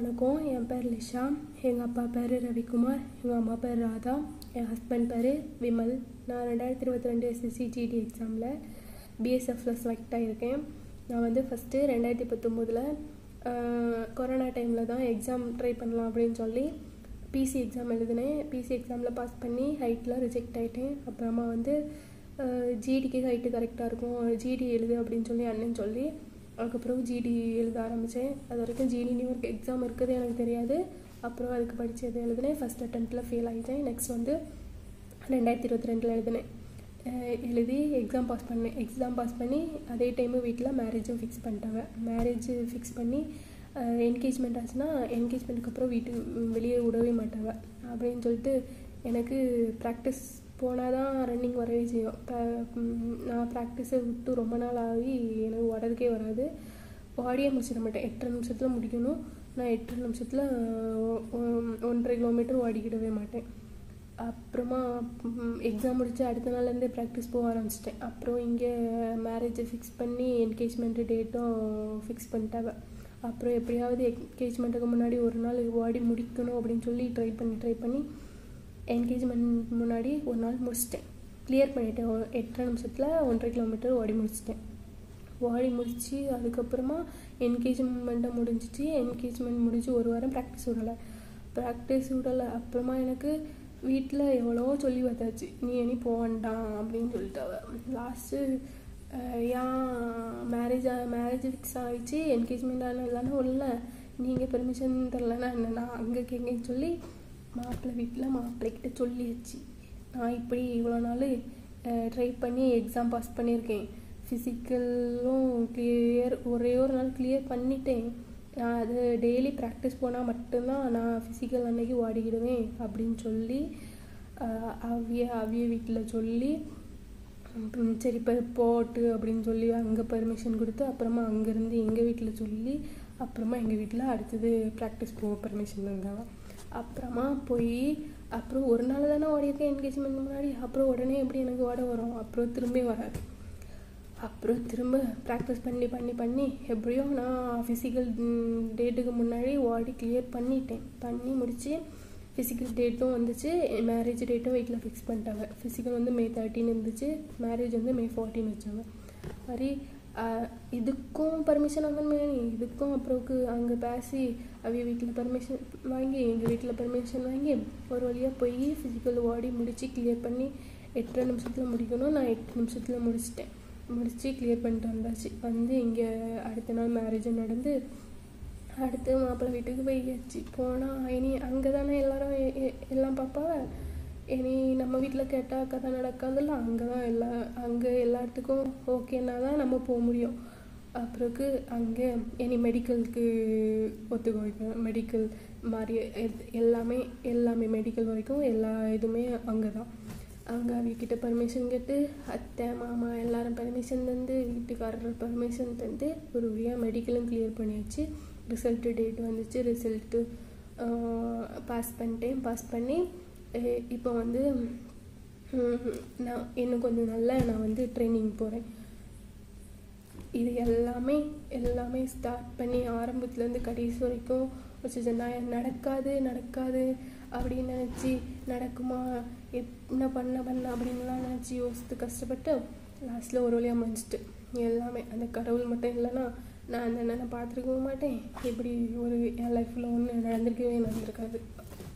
வணக்கம் என் பேர் லிஷா எங்கள் அப்பா பேர் ரவிக்குமார் எங்கள் அம்மா பேர் ராதா என் ஹஸ்பண்ட் பேர் விமல் நான் ரெண்டாயிரத்தி இருபத்தி ரெண்டு எஸ்எஸ்சி ஜிடி எக்ஸாமில் பிஎஸ்எஃப்ல செலக்ட் ஆகியிருக்கேன் நான் வந்து ஃபஸ்ட்டு ரெண்டாயிரத்தி பத்தொம்போதில் கொரோனா டைமில் தான் எக்ஸாம் ட்ரை பண்ணலாம் அப்படின்னு சொல்லி பிசி எக்ஸாம் எழுதினேன் பிசி எக்ஸாமில் பாஸ் பண்ணி ஹைட்டில் ரிஜெக்ட் ஆகிட்டேன் அப்புறமா வந்து ஜிடிக்கு ஹைட்டு கரெக்டாக இருக்கும் ஜிடி எழுது அப்படின்னு சொல்லி அண்ணன் சொல்லி அதுக்கப்புறம் ஜிடி எழுத ஆரம்பித்தேன் அது வரைக்கும் ஜிடி நியூ எக்ஸாம் இருக்குது எனக்கு தெரியாது அப்புறம் அதுக்கு படித்தது எழுதினேன் ஃபஸ்ட் அட்டம்ப்டில் ஃபெயில் ஆகிட்டேன் நெக்ஸ்ட் வந்து ரெண்டாயிரத்தி இருபத்தி ரெண்டில் எழுதினேன் எழுதி எக்ஸாம் பாஸ் பண்ணேன் எக்ஸாம் பாஸ் பண்ணி அதே டைமு வீட்டில் மேரேஜும் ஃபிக்ஸ் பண்ணிட்டாங்க மேரேஜ் ஃபிக்ஸ் பண்ணி என்கேஜ்மெண்ட் ஆச்சுன்னா என்கேஜ்மெண்ட்டுக்கு அப்புறம் வீட்டுக்கு வெளியே விடவே மாட்டாங்க அப்படின்னு சொல்லிட்டு எனக்கு ப்ராக்டிஸ் போனால் தான் ரன்னிங் வரவே செய்யும் இப்போ நான் ப்ராக்டிஸை விட்டு ரொம்ப நாள் ஆகி எனக்கு ஓடுறதுக்கே வராது ஓடியே முடிச்சிட மாட்டேன் எட்டரை நிமிஷத்தில் முடிக்கணும் நான் எட்டரை நிமிஷத்தில் ஒன்றரை கிலோமீட்டர் ஓடிக்கிடவே மாட்டேன் அப்புறமா எக்ஸாம் முடிச்சு அடுத்த நாள்லேருந்தே ப்ராக்டிஸ் போக ஆரம்பிச்சிட்டேன் அப்புறம் இங்கே மேரேஜை ஃபிக்ஸ் பண்ணி என்கேஜ்மெண்ட்டு டேட்டும் ஃபிக்ஸ் பண்ணிட்டாங்க அப்புறம் எப்படியாவது என்கேஜ்மெண்ட்டுக்கு முன்னாடி ஒரு நாள் ஓடி முடிக்கணும் அப்படின்னு சொல்லி ட்ரை பண்ணி ட்ரை பண்ணி என்கேஜ்மெண்ட் முன்னாடி ஒரு நாள் முடிச்சிட்டேன் கிளியர் பண்ணிட்டேன் எட்டரை நிமிஷத்தில் ஒன்றரை கிலோமீட்டர் ஓடி முடிச்சிட்டேன் ஓடி முடித்து அதுக்கப்புறமா என்கேஜ்மெண்ட்டை முடிஞ்சிச்சு என்கேஜ்மெண்ட் முடிஞ்சு ஒரு வாரம் ப்ராக்டிஸ் விடலை ப்ராக்டிஸ் விடலை அப்புறமா எனக்கு வீட்டில் எவ்வளவோ சொல்லி பார்த்தாச்சு நீ இனி போவேண்டாம் அப்படின்னு சொல்லிட்டாவ லாஸ்ட்டு ஏன் மேரேஜ் மேரேஜ் ஃபிக்ஸ் ஆகிடுச்சு என்கேஜ்மெண்ட் ஆனால் இல்லைன்னா இல்லை நீங்கள் பெர்மிஷன் தரலன்னா என்ன நான் அங்கே கேட்கன்னு சொல்லி மாப்பிள்ளை வீட்டில் மாப்பிள்ளைக்கிட்ட சொல்லியாச்சு நான் இப்படி இவ்வளோ நாள் ட்ரை பண்ணி எக்ஸாம் பாஸ் பண்ணியிருக்கேன் ஃபிசிக்கலும் கிளியர் ஒரே ஒரு நாள் கிளியர் பண்ணிட்டேன் நான் அது டெய்லி ப்ராக்டிஸ் போனால் மட்டும்தான் நான் ஃபிசிக்கல் அன்னைக்கு ஓடிக்கிடுவேன் அப்படின்னு சொல்லி அவிய அவிய வீட்டில் சொல்லி சரி இப்போ போட்டு அப்படின்னு சொல்லி அங்கே பர்மிஷன் கொடுத்து அப்புறமா அங்கேருந்து எங்கள் வீட்டில் சொல்லி அப்புறமா எங்கள் வீட்டில் அடுத்தது ப்ராக்டிஸ் போக பர்மிஷன் தந்தாங்க அப்புறமா போய் அப்புறம் ஒரு நாள் தானே ஓடியிருக்கேன் என்கேஜ்மெண்ட் முன்னாடி அப்புறம் உடனே எப்படி எனக்கு ஓட வரும் அப்புறம் திரும்பி வராது அப்புறம் திரும்ப ப்ராக்டிஸ் பண்ணி பண்ணி பண்ணி எப்படியோ நான் ஃபிசிக்கல் டேட்டுக்கு முன்னாடி ஓடி கிளியர் பண்ணிட்டேன் பண்ணி முடித்து ஃபிசிக்கல் டேட்டும் வந்துச்சு மேரேஜ் டேட்டும் வீட்டில் ஃபிக்ஸ் பண்ணிட்டாங்க ஃபிசிக்கல் வந்து மே தேர்ட்டின் இருந்துச்சு மேரேஜ் வந்து மே ஃபோர்டீன் வச்சாங்க மாதிரி இதுக்கும் பர்மிஷன் வாங்கணுமே இதுக்கும் அப்புறம்க்கு அங்கே பேசி அவிய வீட்டில் பர்மிஷன் வாங்கி எங்கள் வீட்டில் பர்மிஷன் வாங்கி ஒரு வழியாக போய் ஃபிசிக்கல் ஓடி முடித்து கிளியர் பண்ணி எட்டரை நிமிஷத்தில் முடிக்கணும் நான் எட்டு நிமிஷத்தில் முடிச்சிட்டேன் முடித்து கிளியர் பண்ணிட்டு வந்தாச்சு வந்து இங்கே அடுத்த நாள் மேரேஜும் நடந்து அடுத்து மாப்பிள்ளை வீட்டுக்கு போயாச்சு போனால் இனி அங்கே தானே எல்லாரும் எல்லாம் பார்ப்பாவ இனி நம்ம வீட்டில் கேட்டால் கதை நடக்காதுல்ல அங்கே தான் எல்லா அங்கே எல்லாத்துக்கும் ஓகேன்னா தான் நம்ம போக முடியும் அப்புறக்கு அங்கே இனி மெடிக்கலுக்கு ஒத்துக்க வைக்கணும் மெடிக்கல் மாதிரி எல்லாமே எல்லாமே மெடிக்கல் வரைக்கும் எல்லா இதுவுமே அங்கே தான் அங்கே அவங்கக்கிட்ட பர்மிஷன் கேட்டு அத்தை மாமா எல்லாரும் பர்மிஷன் தந்து வீட்டுக்காரர் பர்மிஷன் தந்து ஒரு வழியாக மெடிக்கலும் கிளியர் பண்ணியாச்சு ரிசல்ட்டு டேட் வந்துச்சு ரிசல்ட்டு பாஸ் பண்ணிட்டேன் பாஸ் பண்ணி இப்போ வந்து நான் இன்னும் கொஞ்சம் நல்லா நான் வந்து ட்ரைனிங் போகிறேன் இது எல்லாமே எல்லாமே ஸ்டார்ட் பண்ணி ஆரம்பத்துலேருந்து கடைசி வரைக்கும் வச்சு நான் நடக்காது நடக்காது அப்படின்னு நினச்சி நடக்குமா என்ன பண்ண பண்ண அப்படின்லாம் நினச்சி யோசித்து கஷ்டப்பட்டு லாஸ்ட்டில் ஒரு வழியாக முடிஞ்சிட்டு எல்லாமே அந்த கடவுள் மட்டும் இல்லைன்னா நான் அந்த நான் பார்த்துருக்கவும் மாட்டேன் இப்படி ஒரு என் லைஃப்பில் ஒன்று நடந்திருக்கவே நடந்திருக்காது